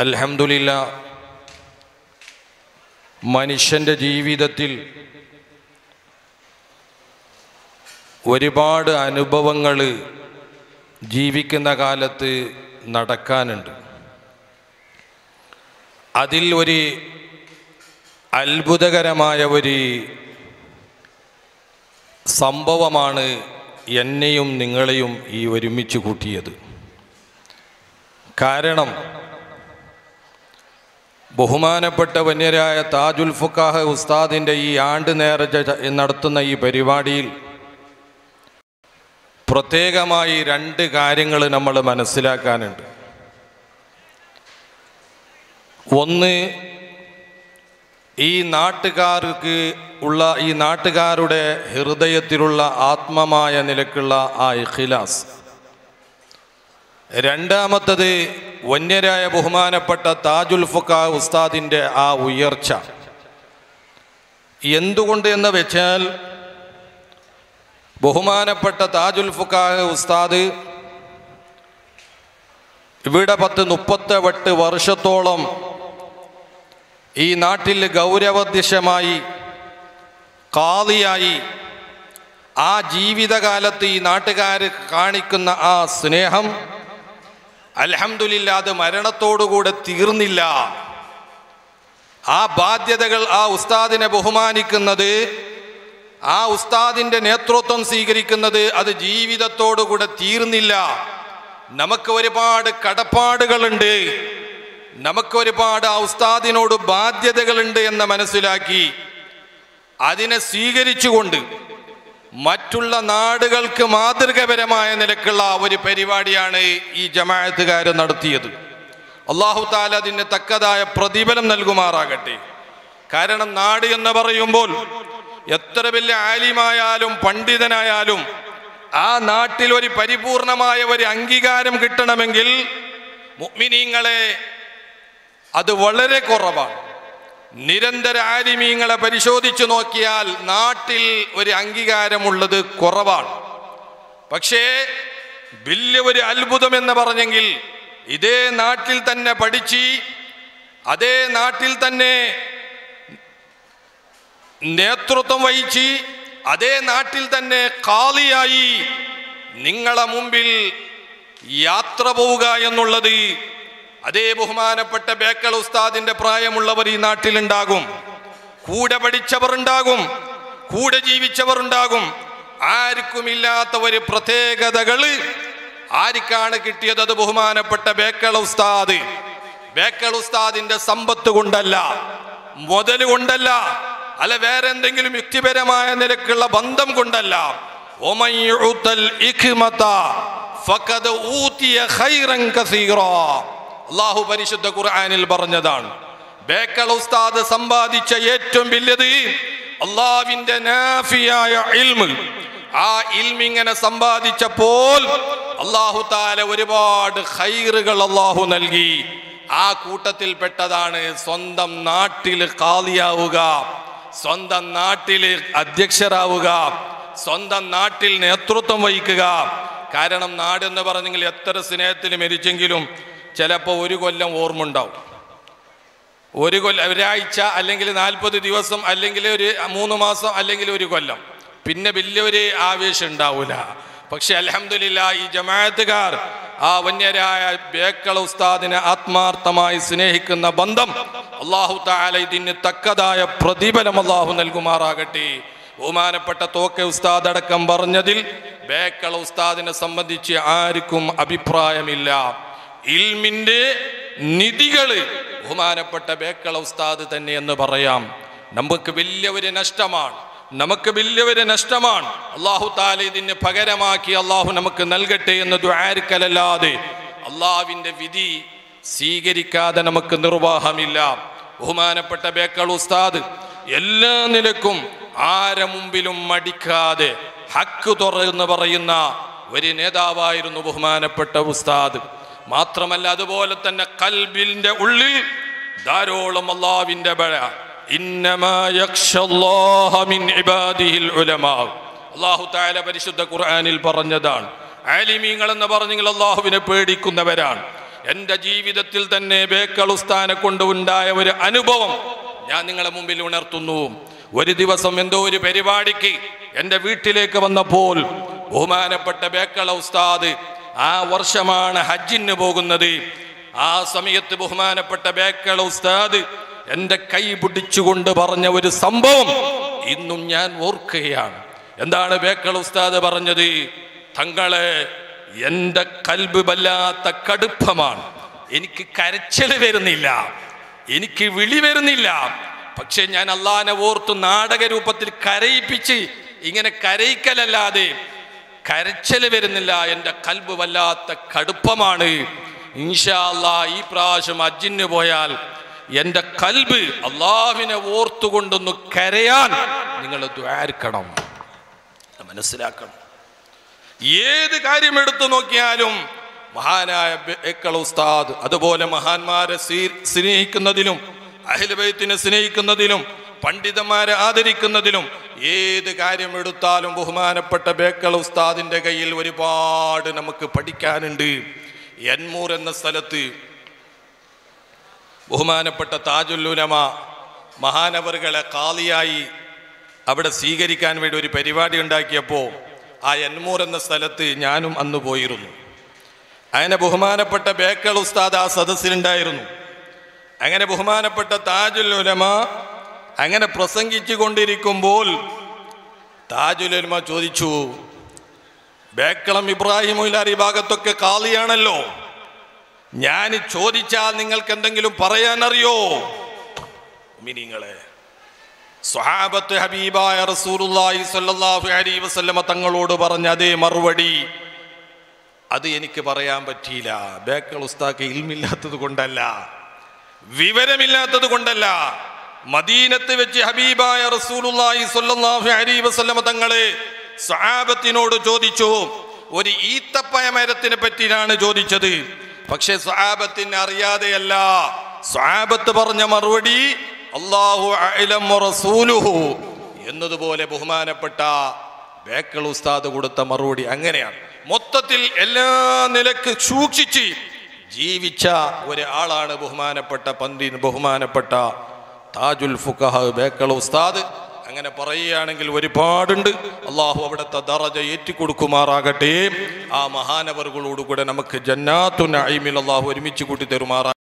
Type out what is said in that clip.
അൽഹംദുലില്ല മനുഷ്യൻ്റെ ജീവിതത്തിൽ ഒരുപാട് അനുഭവങ്ങൾ ജീവിക്കുന്ന കാലത്ത് നടക്കാനുണ്ട് അതിൽ ഒരു അത്ഭുതകരമായ ഒരു സംഭവമാണ് എന്നെയും നിങ്ങളെയും ഈ ഒരുമിച്ച് കൂട്ടിയത് കാരണം ബഹുമാനപ്പെട്ട വന്യരായ താജുൽ ഫുക്കാഹ് ഉസ്താദിൻ്റെ ഈ ആണ്ട് നേർച്ച ച- നടത്തുന്ന ഈ പരിപാടിയിൽ പ്രത്യേകമായി രണ്ട് കാര്യങ്ങൾ നമ്മൾ മനസ്സിലാക്കാനുണ്ട് ഒന്ന് ഈ നാട്ടുകാർക്ക് ഉള്ള ഈ നാട്ടുകാരുടെ ഹൃദയത്തിലുള്ള ആത്മമായ നിലക്കുള്ള ആ ഇഖിലാസ് രണ്ടാമത്തത് വന്യരായ ബഹുമാനപ്പെട്ട താജുൽ ഫുക്ക ഉസ്താദിൻ്റെ ആ ഉയർച്ച എന്തുകൊണ്ട് എന്ന് വെച്ചാൽ ബഹുമാനപ്പെട്ട താജുൽ ഫുക്കാഹ് ഉസ്താദ് ഇവിടെ പത്ത് മുപ്പത്തെട്ട് വർഷത്തോളം ഈ നാട്ടിൽ ഗൗരവദ്യശമായി കാളിയായി ആ ജീവിതകാലത്ത് ഈ നാട്ടുകാർ കാണിക്കുന്ന ആ സ്നേഹം അൽഹംദുലില്ല അത് മരണത്തോടുകൂടെ തീർന്നില്ല ആ ബാധ്യതകൾ ആ ഉസ്താദിനെ ബഹുമാനിക്കുന്നത് ആ ഉസ്താദിന്റെ നേതൃത്വം സ്വീകരിക്കുന്നത് അത് ജീവിതത്തോടുകൂടെ തീർന്നില്ല നമുക്ക് ഒരുപാട് കടപ്പാടുകളുണ്ട് നമുക്ക് ഒരുപാട് ആ ഉസ്താദിനോട് ബാധ്യതകളുണ്ട് എന്ന് മനസ്സിലാക്കി അതിനെ സ്വീകരിച്ചുകൊണ്ട് മറ്റുള്ള നാടുകൾക്ക് മാതൃകപരമായ നിലക്കുള്ള ഒരു പരിപാടിയാണ് ഈ ജമാഅത്തുകാർ നടത്തിയത് അള്ളാഹു താല അതിന് തക്കതായ പ്രതിഫലം നൽകുമാറാകട്ടെ കാരണം നാട് എന്ന് പറയുമ്പോൾ എത്ര വലിയ ആലിമായാലും പണ്ഡിതനായാലും ആ നാട്ടിൽ ഒരു പരിപൂർണമായ ഒരു അംഗീകാരം കിട്ടണമെങ്കിൽ മുഅ്മിനീങ്ങളെ അത് വളരെ കുറവാണ് നിരന്തര ആലിമീങ്ങളെ പരിശോധിച്ചു നോക്കിയാൽ നാട്ടിൽ ഒരു അംഗീകാരമുള്ളത് കുറവാണ് പക്ഷേ വലിയ ഒരു അത്ഭുതം എന്ന് പറഞ്ഞെങ്കിൽ ഇതേ നാട്ടിൽ തന്നെ പഠിച്ച് അതേ നാട്ടിൽ തന്നെ നേതൃത്വം വഹിച്ച് അതേ നാട്ടിൽ തന്നെ കാളിയായി നിങ്ങളെ മുമ്പിൽ യാത്ര പോവുക എന്നുള്ളത് അതേ ബഹുമാനപ്പെട്ട ബേക്കൾ ഉസ്താദിന്റെ പ്രായമുള്ളവർ ഈ നാട്ടിലുണ്ടാകും കൂടെ പഠിച്ചവർ ഉണ്ടാകും കൂടെ ജീവിച്ചവർ ഉണ്ടാകും ആർക്കുമില്ലാത്ത ഒരു പ്രത്യേകതകള് ആർക്കാണ് കിട്ടിയത് അത് ബഹുമാനപ്പെട്ട ബേക്കൾ ഉസ്താദ് ബേക്കൾ ഉസ്താദിന്റെ സമ്പത്ത് കൊണ്ടല്ല മുതൽ കൊണ്ടല്ല അല്ല വേറെ എന്തെങ്കിലും യുക്തിപരമായ നിലക്കുള്ള ബന്ധം കൊണ്ടല്ല ഒമൻ യുഉത്തൽ ഇഖ്മത ഫഖദ് ഊതിയ ഖൈറൻ കസീറാ അള്ളാഹു പരിശുദ്ധ ഖുർആനിൽ പറഞ്ഞതാണ് ബേക്കൽ ഉസ്താദ് സമ്പാദിച്ച ഏറ്റവും വലിയത് അള്ളാവിന്റെ നാഫിയായ ഇൽമ് ആ ഇൽമിങ്ങനെ സമ്പാദിച്ചപ്പോൾ അള്ളാഹു താല ഒരുപാട് ഖൈറുകൾ അള്ളാഹു നൽകി ആ കൂട്ടത്തിൽപ്പെട്ടതാണ് സ്വന്തം നാട്ടിൽ കാളിയാവുക സ്വന്തം നാട്ടിൽ അധ്യക്ഷരാവുക സ്വന്തം നാട്ടിൽ നേതൃത്വം വഹിക്കുക കാരണം നാടെന്ന് പറഞ്ഞെങ്കിൽ എത്ര സ്നേഹത്തിൽ മരിച്ചെങ്കിലും ചിലപ്പോൾ ഒരു കൊല്ലം ഓർമ്മ ഉണ്ടാവും ഒരു കൊല്ലം ഒരാഴ്ച അല്ലെങ്കിൽ നാൽപ്പത് ദിവസം അല്ലെങ്കിൽ ഒരു മൂന്ന് മാസം അല്ലെങ്കിൽ ഒരു കൊല്ലം പിന്നെ വലിയൊരു ആവേശം ഉണ്ടാവില്ല പക്ഷെ അലഹമില്ല ഈ ജമാഅത്തുകാർ ആ വന്യരായ ബേക്കള ഉസ്താദിനെ ആത്മാർത്ഥമായി സ്നേഹിക്കുന്ന ബന്ധം അള്ളാഹു താല ഇതിന് തക്കതായ പ്രതിഫലം അള്ളാഹു നൽകുമാറാകട്ടെ ബഹുമാനപ്പെട്ട തോക്കെ ഉസ്താദ് അടക്കം പറഞ്ഞതിൽ ബേക്കള ഉസ്താദിനെ സംബന്ധിച്ച് ആർക്കും അഭിപ്രായമില്ല ഇൽമിന്റെ നിധികള് ബഹുമാനപ്പെട്ട ബേക്കള ഉസ്താദ് തന്നെ എന്ന് പറയാം നമുക്ക് വലിയ ഒരു നഷ്ടമാണ് നമുക്ക് വലിയ ഒരു നഷ്ടമാണ് അള്ളാഹു താല ഇതിന് പകരമാക്കി അള്ളാഹു നമുക്ക് നൽകട്ടെ എന്ന് ദ്വാരക്കലല്ലാതെ അള്ളാഹുവിന്റെ വിധി സ്വീകരിക്കാതെ നമുക്ക് നിർവാഹമില്ല ബഹുമാനപ്പെട്ട ബേക്കൾ ഉസ്താദ് എല്ലാ നിലക്കും ആരെ മുമ്പിലും മടിക്കാതെ ഹക്ക് തുറന്ന് പറയുന്ന ഒരു നേതാവായിരുന്നു ബഹുമാനപ്പെട്ട ഉസ്താദ് മാത്രമല്ല അതുപോലെ തന്നെ കൽബിന്റെ ഉള്ളിൽ ധാരോളം അള്ളാവിന്റെ ബഴ ഇന്നമാ യഖ്ഷല്ലാഹ മിൻ ഇബാദിഹിൽ ഉലമാ അള്ളാഹു താല പരിശുദ്ധ ഖുർആനിൽ പറഞ്ഞതാണ് ആലിമീങ്ങൾ എന്ന് പറഞ്ഞെങ്കിൽ അള്ളാഹുവിനെ പേടിക്കുന്നവരാണ് എൻ്റെ ജീവിതത്തിൽ തന്നെ ബേക്കൽ ഉസ്താനെ കൊണ്ട് ഉണ്ടായ ഒരു അനുഭവം ഞാൻ നിങ്ങളെ മുമ്പിൽ ഉണർത്തുന്നു ഒരു ദിവസം എന്തോ ഒരു പരിപാടിക്ക് എൻ്റെ വീട്ടിലേക്ക് വന്നപ്പോൾ ബഹുമാനപ്പെട്ട ബേക്കള ഉസ്താദ് ആ വർഷമാണ് ഹജ്ജിന് പോകുന്നത് ആ സമയത്ത് ബഹുമാനപ്പെട്ട ബേക്കള ഉസ്താദ് എൻ്റെ കൈ പിടിച്ചുകൊണ്ട് പറഞ്ഞ ഒരു സംഭവം ഇന്നും ഞാൻ ഓർക്കുകയാണ് എന്താണ് ബേക്കള ഉസ്താദ് പറഞ്ഞത് തങ്ങളെ എൻ്റെ കൽബ് വല്ലാത്ത കടുപ്പമാണ് എനിക്ക് കരച്ചില് വരുന്നില്ല എനിക്ക് വിളി വരുന്നില്ല പക്ഷെ ഞാൻ അള്ളാനെ ഓർത്ത് നാടക രൂപത്തിൽ കരയിപ്പിച്ച് ഇങ്ങനെ കരയിക്കലല്ലാതെ കരച്ചല് വരുന്നില്ല എൻ്റെ കൽബ് വല്ലാത്ത കടുപ്പമാണ് ഇൻഷാ അല്ലാ ഈ പ്രാവശ്യം അജ്ജിന് പോയാൽ എൻ്റെ കൽബ് അള്ളാഹിനെ ഓർത്തുകൊണ്ടൊന്ന് കരയാൻ നിങ്ങൾ ദ്വാരിക്കണം മനസ്സിലാക്കണം ഏത് കാര്യം എടുത്തു നോക്കിയാലും മഹാനായ ബേക്കള ഉസ്താദ് അതുപോലെ മഹാന്മാരെ സ്വീ- സ്നേഹിക്കുന്നതിലും അഹിൽബൈത്തിനെ സ്നേഹിക്കുന്നതിലും പണ്ഡിതന്മാരെ ആദരിക്കുന്നതിലും ഏത് കാര്യം എടുത്താലും ബഹുമാനപ്പെട്ട ബേക്കള ഉസ്താദിന്റെ കയ്യിൽ ഒരുപാട് നമുക്ക് പഠിക്കാനുണ്ട് എൻമൂർ എന്ന സ്ഥലത്ത് ബഹുമാനപ്പെട്ട താജുല്ലുലമ മഹാനവറുകളെ കാളിയായി അവിടെ സ്വീകരിക്കാൻ വേണ്ടി ഒരു പരിപാടി ഉണ്ടാക്കിയപ്പോൾ ആ എൻമൂർ എന്ന സ്ഥലത്ത് ഞാനും അന്ന് പോയിരുന്നു അങ്ങനെ ബഹുമാനപ്പെട്ട ബേക്കൾ ഉസ്താദ് ആ സദസ്സിലുണ്ടായിരുന്നു അങ്ങനെ ബഹുമാനപ്പെട്ട താജുൽ ഉലമ അങ്ങനെ പ്രസംഗിച്ചു കൊണ്ടിരിക്കുമ്പോൾ താജുൽ ഉലമ ചോദിച്ചു ബേക്കളം ഇബ്രാഹിം ഉലാരി ഭാഗത്തൊക്കെ കാളിയാണല്ലോ ഞാൻ ചോദിച്ചാൽ നിങ്ങൾക്ക് എന്തെങ്കിലും പറയാനറിയോ മിനിങ്ങളെ സ്വഹാബത്ത് ഹബീബായ റസൂലുള്ളാഹി സ്വല്ലല്ലാഹു അലൈഹി വസല്ലമ തങ്ങളോട് പറഞ്ഞ അതേ മറുപടി അത് എനിക്ക് പറയാൻ പറ്റിയില്ല ബേക്കൾ ഉസ്താക്ക് ഇൽമില്ലാത്തത് കൊണ്ടല്ല വിവരമില്ലാത്തത് കൊണ്ടല്ല മദീനത്ത് വെച്ച് ഹബീബായ റസൂലുള്ളാഹി സ്വല്ലല്ലാഹു അലൈഹി വസല്ലമ തങ്ങളെ സ്വഹാബത്തിനോട് ചോദിച്ചു ഒരു ഈത്തപ്പയ മരത്തിനെ പറ്റിയാണ് ചോദിച്ചത് പക്ഷെ സ്വഹാബത്തിന് അറിയാതെയല്ല സ്വഹാബത്ത് പറഞ്ഞ മറുപടി അള്ളാഹു അഅലം റസൂലുഹു എന്നതുപോലെ ബഹുമാനപ്പെട്ട ബേക്കൾ ഉസ്താദ് കൊടുത്ത മറുപടി അങ്ങനെയാണ് മൊത്തത്തിൽ എല്ലാ നിലക്ക് സൂക്ഷിച്ച് ജീവിച്ച ഒരാളാണ് ബഹുമാനപ്പെട്ട പന്തിൻ ബഹുമാനപ്പെട്ട താജുൽ ഫുഖഹ ബേക്കൾ ഉസ്താദ് അങ്ങനെ പറയുകയാണെങ്കിൽ ഒരുപാടുണ്ട് അള്ളാഹു അവിടുത്തെ ദറജ ഏറ്റിക്കൊടുക്കുമാറാകട്ടെ ആ മഹാനവറുകളോടുകൂടെ നമുക്ക് ജന്നാത്തു നഈമിൽ അള്ളാഹു ഒരുമിച്ച് കൂട്ടി തരുമാറാ